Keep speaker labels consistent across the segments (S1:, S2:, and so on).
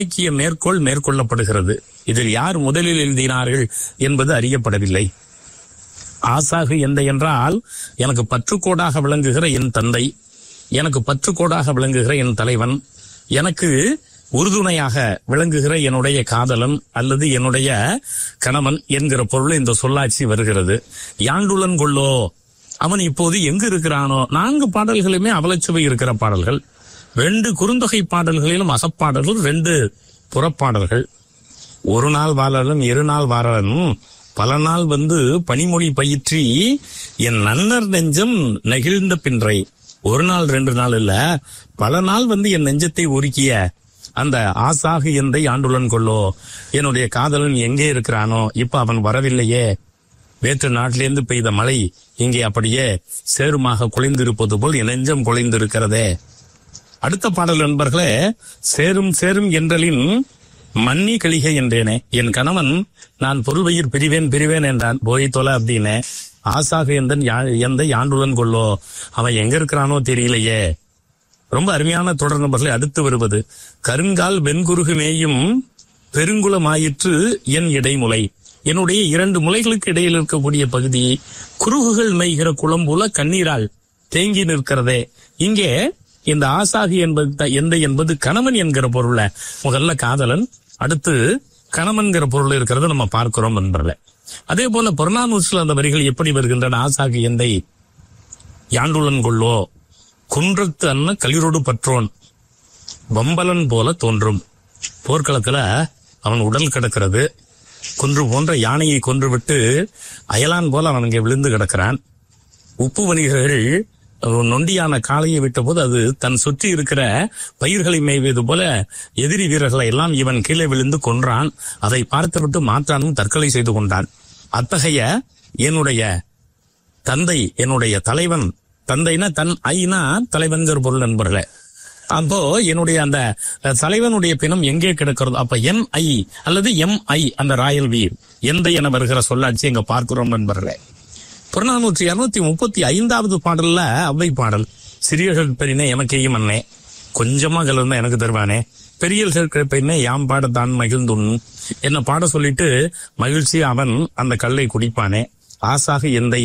S1: இலக்கிய மேற்கோள் மேற்கொள்ளப்படுகிறது இதில் யார் முதலில் எழுதினார்கள் என்பது அறியப்படவில்லை ஆசாகு எந்த என்றால் எனக்கு பற்றுக்கோடாக விளங்குகிற என் தந்தை எனக்கு பற்றுக்கோடாக விளங்குகிற என் தலைவன் எனக்கு உறுதுணையாக விளங்குகிற என்னுடைய காதலன் அல்லது என்னுடைய கணவன் என்கிற பொருள் இந்த சொல்லாட்சி வருகிறது யாண்டுலன் கொள்ளோ அவன் இப்போது எங்கு இருக்கிறானோ நான்கு பாடல்களுமே அவலச்சுவை இருக்கிற பாடல்கள் ரெண்டு குறுந்தொகை பாடல்களிலும் அகப்பாடல்கள் ரெண்டு புறப்பாடல்கள் ஒரு நாள் வாழலும் இரு நாள் வாழலும் பல நாள் வந்து பனிமொழி பயிற்றி என் நன்னர் நெஞ்சம் நெகிழ்ந்த பின்றை ஒரு நாள் ரெண்டு நாள் இல்ல பல நாள் வந்து என் நெஞ்சத்தை உருக்கிய அந்த ஆசாகு எந்தை ஆண்டுலன் கொள்ளோ என்னுடைய காதலன் எங்கே இருக்கிறானோ இப்ப அவன் வரவில்லையே வேற்று நாட்டிலிருந்து பெய்த மழை இங்கே அப்படியே சேருமாக குலைந்திருப்பது போல் என் நெஞ்சம் குலைந்திருக்கிறதே அடுத்த பாடல் நண்பர்களே சேரும் சேரும் என்றலின் மன்னி கழிகை என்றேனே என் கணவன் நான் பொருள்வயிர் பிரிவேன் பிரிவேன் என்றான் போய் தொலை அப்படின்னு ஆசாக எந்தன் யா- எந்த யாண்டுலன் கொள்ளோ அவன் எங்க இருக்கிறானோ தெரியலையே ரொம்ப அருமையான தொடர் நம்பர்களை அடுத்து வருவது கருங்கால் வெண்குருகு மேயும் பெருங்குளமாயிற்று என் இடைமுலை என்னுடைய இரண்டு முலைகளுக்கு இடையில் இருக்கக்கூடிய பகுதி குருகுகள் மேய்கிற குளம் போல கண்ணீரால் தேங்கி நிற்கிறதே இங்கே இந்த ஆசாகி என்பது த- எந்த என்பது கணவன் என்கிற பொருள்ல முதல்ல காதலன் அடுத்து கணவன்கிற பொருள் இருக்கிறத நம்ம பார்க்கிறோம் நண்பர்களே அதே போல புறநானூற்றில் அந்த வரிகள் எப்படி வருகின்றன ஆசாகி எந்தை யாண்டுலன் கொள்ளோ குன்றத்து அன்ன களிரோடு பற்றோன் வம்பலன் போல தோன்றும் போர்க்களத்துல அவன் உடல் கிடக்கிறது குன்று போன்ற யானையை கொன்றுவிட்டு அயலான் போல அவன் இங்கே விழுந்து கிடக்கிறான் உப்பு வணிகர்கள் அஹ், நொண்டியான காளையை விட்டபோது அது தன் சுற்றி இருக்கிற பயிர்களை மேய்வது போல எதிரி வீரர்களை எல்லாம் இவன் கீழே விழுந்து கொன்றான் அதை பார்த்துவிட்டு மாற்றானும் தற்கொலை செய்து கொண்டான் அத்தகைய என்னுடைய தந்தை என்னுடைய தலைவன் தந்தைனா தன் ஐனா தலைவன்கிற பொருள் நண்பர்களே அப்போ என்னுடைய அந்த அஹ், தலைவனுடைய பிணம் எங்கே கிடக்கிறது அப்ப எம் ஐ அல்லது எம் ஐ அந்த ராயல் வீர் எந்த என வருகிற சொல்லாட்சி எங்க பார்க்கிறோம் நண்பர்களே புறநானூற்றி இருநூத்தி முப்பத்தி ஐந்தாவது பாடல்ல அவ்வை பாடல் சிறியர்கள் பெரினே எமக்கேயும் அண்ணே கொஞ்சமா கலர்ந்தா எனக்கு தருவானே பெரியல்கள் பெண்ணே யாம் பாடத்தான் மகிழ்ந்துண் என்ன பாட சொல்லிட்டு மகிழ்ச்சி அவன் அந்த கல்லை குடிப்பானே ஆசாக எந்தை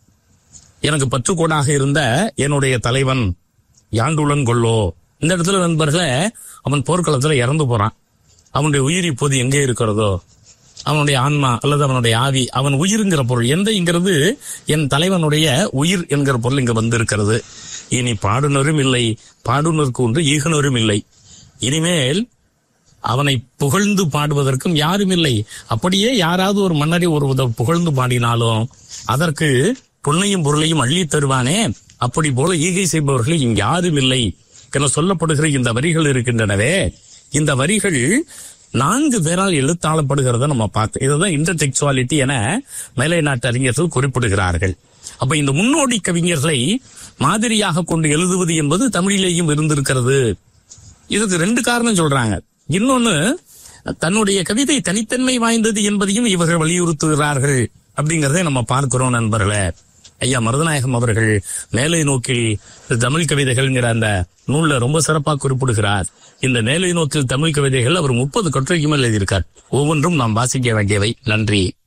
S1: எனக்கு பற்றுக்கோடாக இருந்த என்னுடைய தலைவன் யாண்டுலன் கொள்ளோ இந்த இடத்துல நண்பர்களே அவன் போர்க்களத்துல இறந்து போறான் அவனுடைய உயிர் இப்போது எங்கே இருக்கிறதோ அவனுடைய ஆன்மா அல்லது அவனுடைய ஆவி அவன் உயிருங்கிற பொருள் எந்தைங்கிறது என் தலைவனுடைய உயிர் என்கிற பொருள் இங்க வந்திருக்கிறது இனி பாடுனரும் இல்லை பாடுனருக்கு ஒன்று ஈகனரும் இல்லை இனிமேல் அவனை புகழ்ந்து பாடுவதற்கும் யாரும் இல்லை அப்படியே யாராவது ஒரு மன்னரை ஒருவர் புகழ்ந்து பாடினாலும் அதற்கு பொன்னையும் பொருளையும் அள்ளி தருவானே அப்படி போல ஈகை செய்பவர்கள் இங்கு யாரும் இல்லை என சொல்லப்படுகிற இந்த வரிகள் இருக்கின்றனவே இந்த வரிகள் நான்கு பேரால் எழுத்தாளப்படுகிறத நம்ம பார்த்தோம் இதுதான் இன்டர்டெக்சுவாலிட்டி என மேலை நாட்டு அறிஞர்கள் குறிப்பிடுகிறார்கள் அப்ப இந்த முன்னோடி கவிஞர்களை மாதிரியாக கொண்டு எழுதுவது என்பது தமிழிலேயும் இருந்திருக்கிறது இதுக்கு ரெண்டு காரணம் சொல்றாங்க இன்னொன்னு தன்னுடைய கவிதை தனித்தன்மை வாய்ந்தது என்பதையும் இவர்கள் வலியுறுத்துகிறார்கள் அப்படிங்கறதை நம்ம பார்க்கிறோம் நண்பர்களே ஐயா மருதநாயகம் அவர்கள் மேலை நோக்கில் தமிழ் கவிதைகள்ங்கிற அந்த நூல்ல ரொம்ப சிறப்பா குறிப்பிடுகிறார் இந்த மேலை நோக்கில் தமிழ் கவிதைகள் அவர் முப்பது கட்டுரைக்கு மேல் எழுதியிருக்கார் ஒவ்வொன்றும் நாம் வாசிக்க வேண்டியவை நன்றி